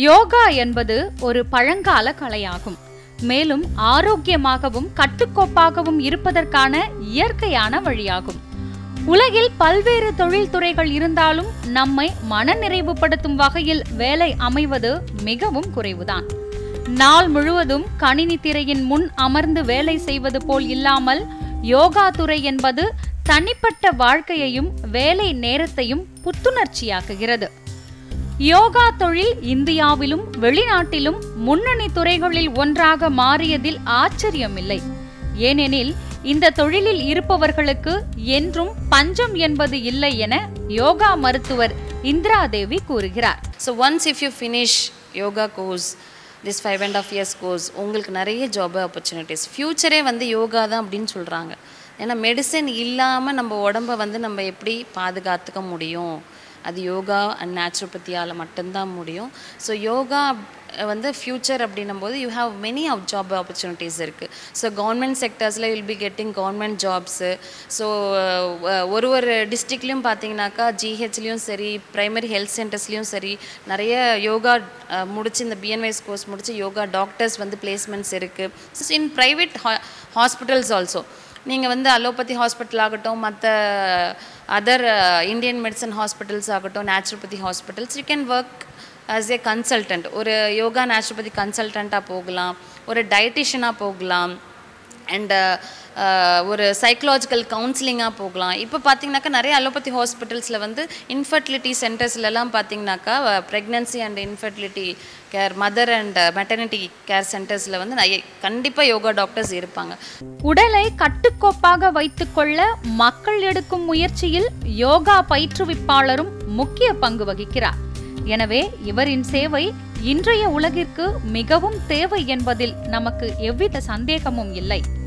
யோகா என்பது ஒரு பழங்கால கலையாகும் மேலும் ஆரோக்கியமாகவும் கட்டுக்கோப்பாகவும் இருப்பதற்கான இயற்கையான வழியாகும் உலகில் பல்வேறு தொழில்துறைகள் இருந்தாலும் நம்மை மனநிறைவுபடுத்தும் வகையில் வேலை அமைவது மிகவும் குறைவுதான் நாள் முழுவதும் கணினி திரையின் முன் அமர்ந்து வேலை செய்வது போல் இல்லாமல் யோகா துறை என்பது தனிப்பட்ட வாழ்க்கையையும் வேலை நேரத்தையும் புத்துணர்ச்சியாக்குகிறது யோகா தொழில் இந்தியாவிலும் வெளிநாட்டிலும் முன்னணி துறைகளில் ஒன்றாக மாறியதில் ஆச்சரியமில்லை ஏனெனில் இந்த தொழிலில் இருப்பவர்களுக்கு என்றும் பஞ்சம் என்பது இல்லை என யோகா மருத்துவர் இந்திரா தேவி கூறுகிறார் so once if you finish yoga course this five and half years course உங்களுக்கு நிறைய ஜாப் ஆப்பர்ச்சுனிட்டிஸ் ஃப்யூச்சரே வந்து யோகா தான் அப்படின்னு சொல்கிறாங்க ஏன்னா மெடிசன் இல்லாமல் நம்ம உடம்ப வந்து நம்ம எப்படி பாதுகாத்துக்க முடியும் அது யோகா அண்ட் நேச்சுரோபதியால் மட்டும்தான் முடியும் ஸோ யோகா வந்து ஃப்யூச்சர் அப்படின்னும் போது you have many of job opportunities இருக்குது ஸோ கவர்மெண்ட் செக்டர்ஸில் will be getting government jobs so ஒரு ஒரு டிஸ்ட்ரிக்ட்லேயும் பார்த்தீங்கன்னாக்கா ஜிஹெச்லேயும் சரி ப்ரைமரி ஹெல்த் சென்டர்ஸ்லேயும் சரி நிறைய யோகா அஹ், முடிச்சு இந்த பிஎன்வைஸ் கோர்ஸ் முடிச்சு யோகா டாக்டர்ஸ் வந்து பிளேஸ்மெண்ட்ஸ் இருக்குது இன் ப்ரைவேட் ஹாஸ்பிட்டல்ஸ் ஆல்சோ நீங்கள் வந்து அலோபதி ஹாஸ்பிட்டல் ஆகட்டும் மற்ற அதர் இந்தியன் மெடிசன் ஹாஸ்பிட்டல்ஸ் ஆகட்டும் naturopathy hospitals you can work as a consultant ஒரு யோகா நேச்சுரோபதி கன்சல்டண்ட்டாக போகலாம் ஒரு டயட்டிஷியனாக போகலாம் அண்டு ஒரு சைக்கலாஜிக்கல் கவுன்சிலிங்காக போகலாம் இப்போ பார்த்தீங்கன்னாக்கா நிறைய அலோபதி ஹாஸ்பிட்டல்ஸில் வந்து இன்ஃபர்டிலிட்டி சென்டர்ஸ்லலாம் பார்த்தீங்கன்னாக்கா pregnancy and infertility care mother and maternity care சென்டர்ஸில் வந்து நிறைய கண்டிப்பாக யோகா டாக்டர்ஸ் இருப்பாங்க உடலை கட்டுக்கோப்பாக வைத்துக்கொள்ள மக்கள் எடுக்கும் முயற்சியில் யோகா பயிற்றுவிப்பாளரும் முக்கிய பங்கு வகிக்கிறார் எனவே இவரின் சேவை இன்றைய உலகிற்கு மிகவும் தேவை என்பதில் நமக்கு எவ்வித சந்தேகமும் இல்லை